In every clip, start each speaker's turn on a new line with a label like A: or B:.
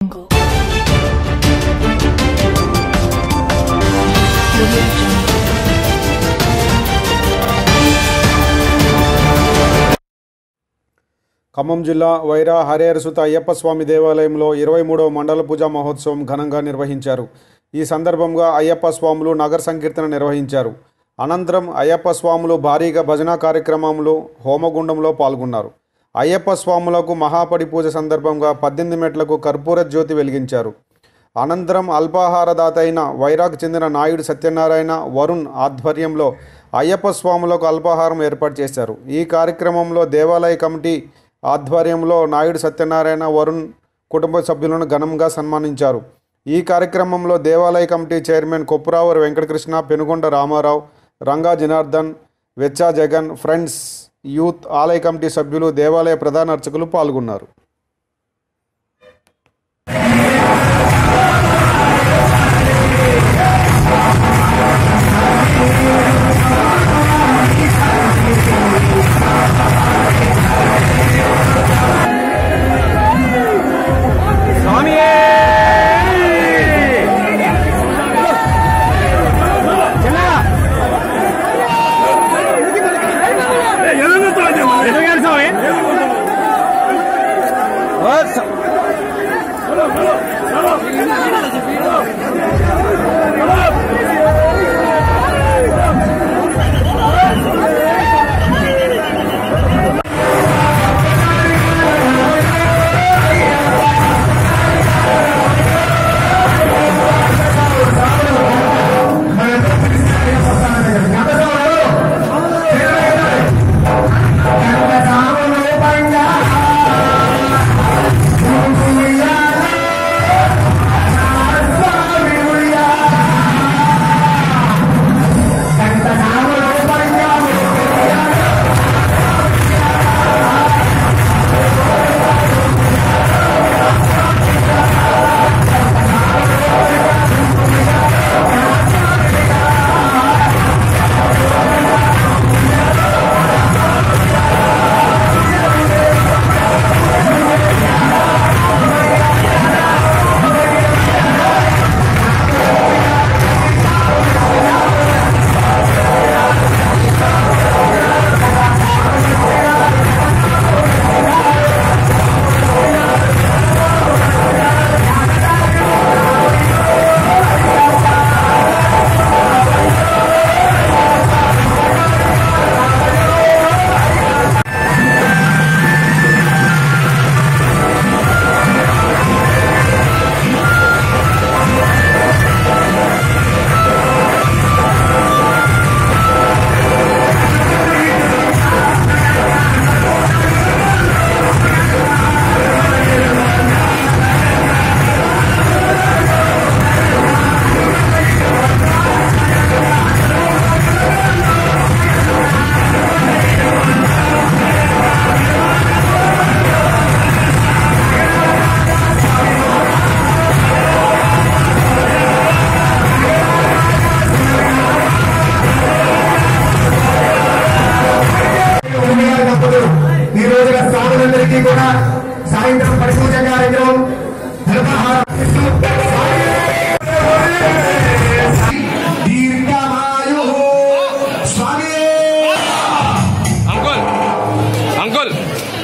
A: jungle. Audio jungle.
B: Khammam జిల్లా వైరా హరిహరసుత అయ్యప్ప స్వామి దేవాలయంలో ఇరవై మూడవ మండల పూజా మహోత్సవం ఘనంగా నిర్వహించారు ఈ సందర్భంగా అయ్యప్ప స్వాములు నగర సంకీర్తన నిర్వహించారు అనంతరం అయ్యప్ప స్వాములు భారీగా భజన కార్యక్రమంలో హోమగుండంలో పాల్గొన్నారు అయ్యప్ప స్వాములకు మహాపడి పూజ సందర్భంగా పద్దెనిమిది మెట్లకు కర్పూర జ్యోతి వెలిగించారు అనంతరం అల్పాహారదాత అయిన వైరాగ్ చెందిన నాయుడు సత్యనారాయణ వరుణ్ ఆధ్వర్యంలో అయ్యప్ప స్వాములకు అల్పాహారం ఏర్పాటు చేశారు ఈ కార్యక్రమంలో దేవాలయ కమిటీ ఆధ్వర్యంలో నాయుడు సత్యనారాయణ వరుణ్ కుటుంబ సభ్యులను ఘనంగా సన్మానించారు ఈ కార్యక్రమంలో దేవాలయ committee chairman Koppurao Venkatakrishna Penugonda Ramarao Ranga Janardhan Vecha Jagan friends youth ఆలయ కమిటీ సభ్యులు దేవాలయ ప్రధాన అర్చకులు పాల్గొన్నారు
C: ఉన్నప్పుడు ఈ రోజున స్వాములందరికీ కూడా సాయంత్రం పరిపూజ కార్యక్రమం అల్పాహారం ఇస్తూ దీర్ఘమాయు స్వామి
D: అంకుల్ అంకుల్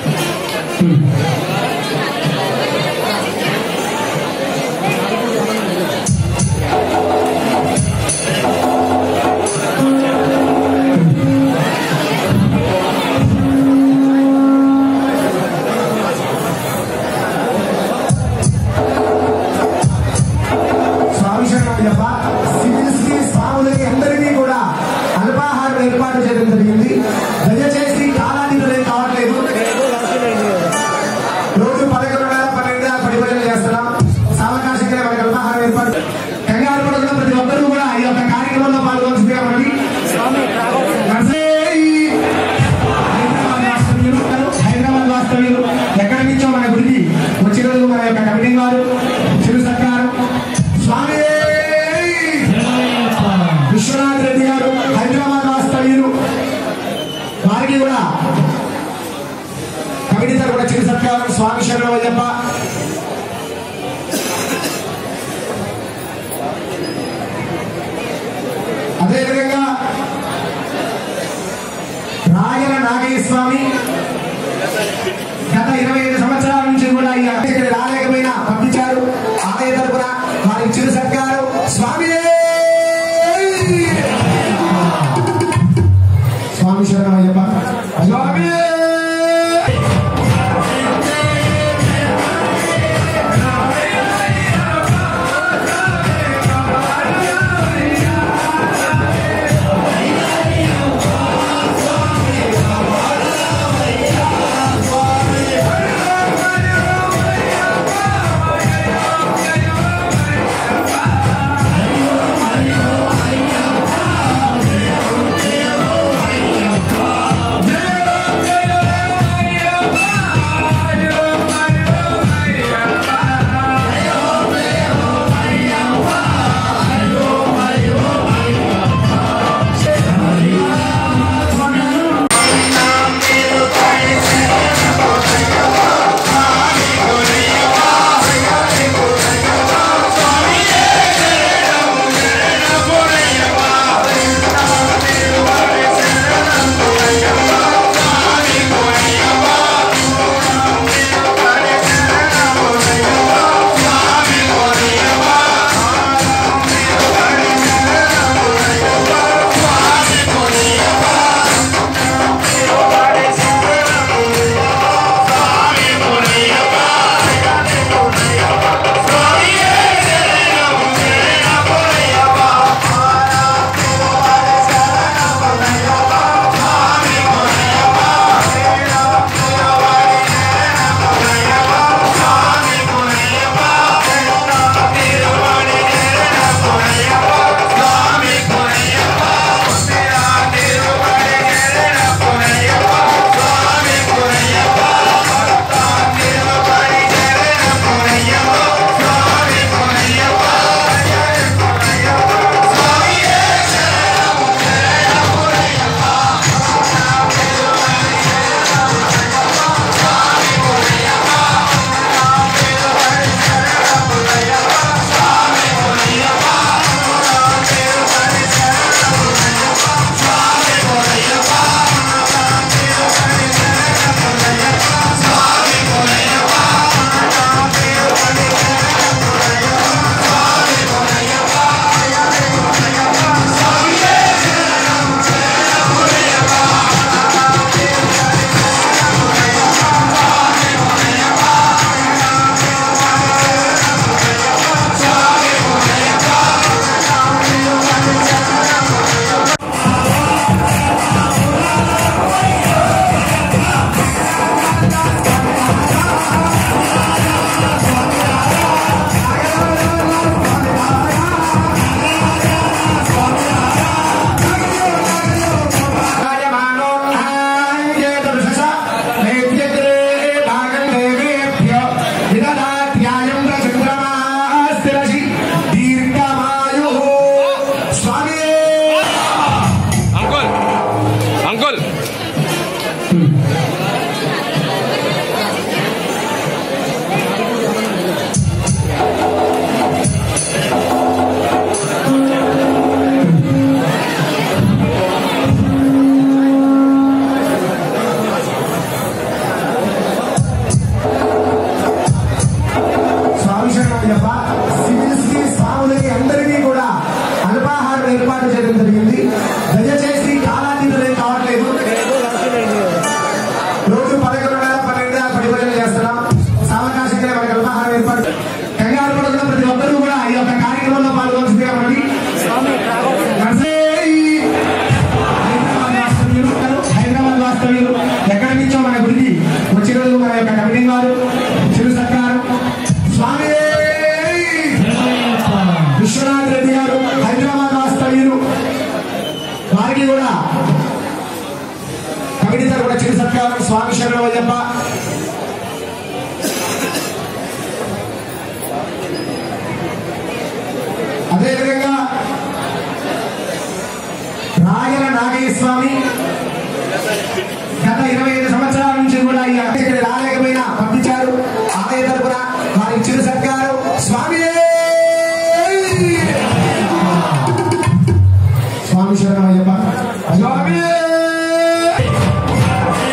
C: స్వామి శరణయ్యప్ప సివిల్స్కి స్వాములకి అందరికీ కూడా అల్పాహారం ఏర్పాటు చేయడం జరిగింది దయచేసి కాలాన్ని నేను కావట్లేదు రోజు పదకొండున్నర పన్నెండు దాకా పడి భజన చేస్తున్నాం సావకాశంగా మనకి అల్పాహారం ఏర్పాటు కంగారు పడుతున్న ప్రతి ఒక్కరూ కూడా ఈ యొక్క కార్యక్రమంలో పాల్గొనవలసిందిగా మనకి నర్సరీ హైదరాబాద్ వాస్తవ్యులు హైదరాబాద్ వాస్తవ్యులు ఎక్కడి నుంచో మన గుడికి వచ్చినందుకు మన యొక్క కమిటీ వారు చిరు సర్కారు స్వామి విశ్వనాథ్ రెడ్డి గారు హైదరాబాద్ వాస్తవ్యులు వారికి కూడా కమిటీ తరపున చిరు సత్కారం స్వామి శరణమయ్యప్ప నాగయ్య స్వామి గత ఇరవై ఐదు సంవత్సరాల నుంచి కూడా ఈ అర్చకుడు రాలేకపోయినా పంపించారు ఆలయ తరపున వారి ఇచ్చిన సర్కారు స్వామి స్వామి శరణమయ్యప్ప స్వామి
A: అంకుల్ అంకుల్
C: స్వామి శరణయ్యప్ప సివిల్స్ కి స్వాములకి అందరికీ కూడా అల్పాహారం ఏర్పాటు చేయడం జరిగింది దయచేసి కాలాతీతలే కావట్లేదు రోజు పదకొండున్నర పన్నెండు దాకా పడి భజన చేస్తున్నాం సావకాశంగా మనకి అల్పాహారం ఏర్పాటు కంగారు పడకుండా ప్రతి ఒక్కరూ కూడా ఈ యొక్క కార్యక్రమంలో పాల్గొనాల్సిందిగా మనకి నర్సరీ హైదరాబాద్ వాస్తవ్యులు హైదరాబాద్ వాస్తవ్యులు ఎక్కడి నుంచో మన గుడికి వచ్చినందుకు మన యొక్క కమిటీ వారు చిరు సర్కారు స్వామి విశ్వనాథ్ రెడ్డి గారు హైదరాబాద్ వాస్తవ్యులు వారికి కూడా కమిటీ తరపున చిరు సత్కారం స్వామి శరణవయ్యప్ప అదేవిధంగా రాయల నాగయ్య స్వామి గత ఇరవై ఐదు సంవత్సరాల నుంచి కూడా ఈ అర్చకుడు రాలేకపోయినా పంపించారు ఆలయ తరపున వారి ఇచ్చిన సర్కారు స్వామి స్వామి శరణమయ్యప్ప స్వామి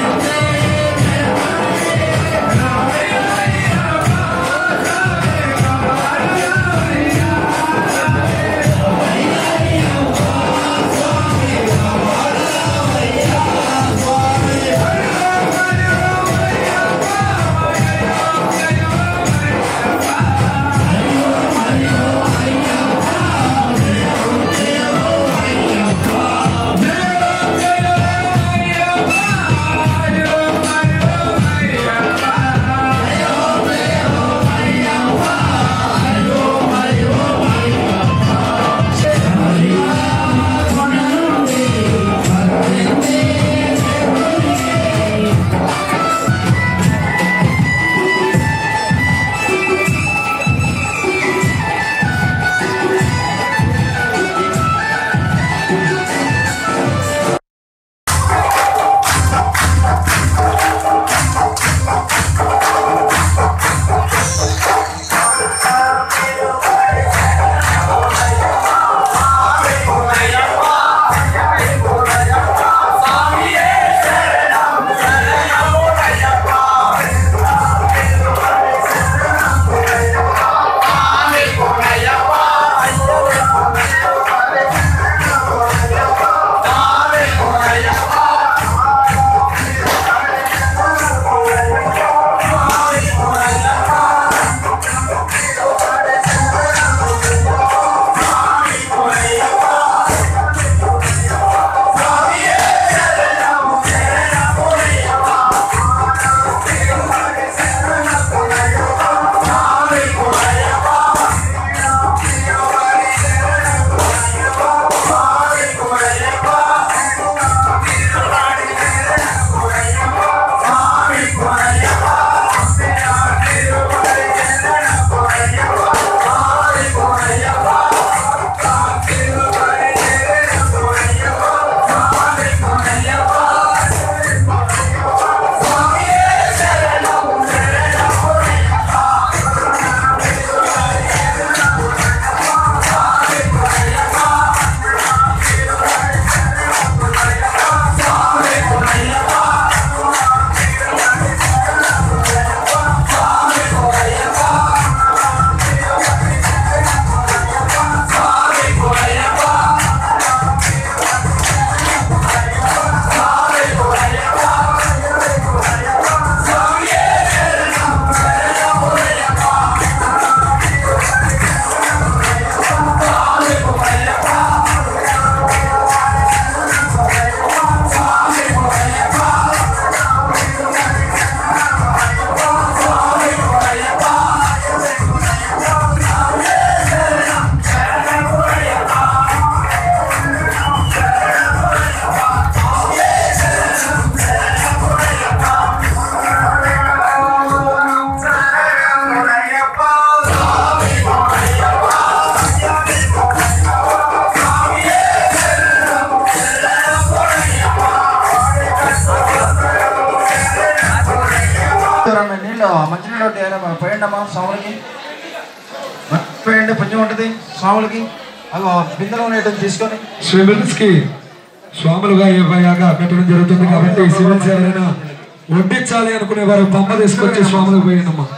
A: ఒకటి అయినా పోయండి అమ్మా స్వాములకి పోయండి పుణ్యం ఉంటుంది స్వాములకి అవి బిందెలో ఉండేటం తీసుకొని
D: సివిల్స్ కి స్వాములుగా అయ్యాక పెట్టడం జరుగుతుంది కాబట్టి సివిల్స్ ఎవరైనా వడ్డించాలి అనుకునే వారు పంప తీసుకొచ్చి స్వాములకు పోయినమ్మా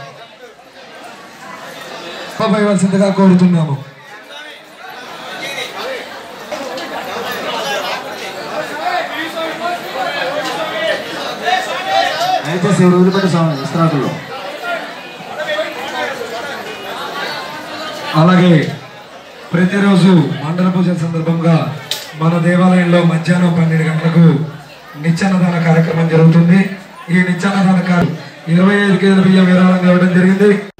D: పోయవలసిందిగా కోరుతున్నాము
A: అయితే శివుడు వదిలిపెట్టి స్వామి విశ్రాంతుల్లో
D: అలాగే ప్రతిరోజు మండల పూజల సందర్భంగా మన దేవాలయంలో మధ్యాహ్నం పన్నెండు గంటలకు నిత్యాన్నదాన కార్యక్రమం జరుగుతుంది ఈ నిత్యాన్నదాన కార్య ఇరవై ఐదు కేజీల బియ్యం విరాళంగా ఇవ్వడం జరిగింది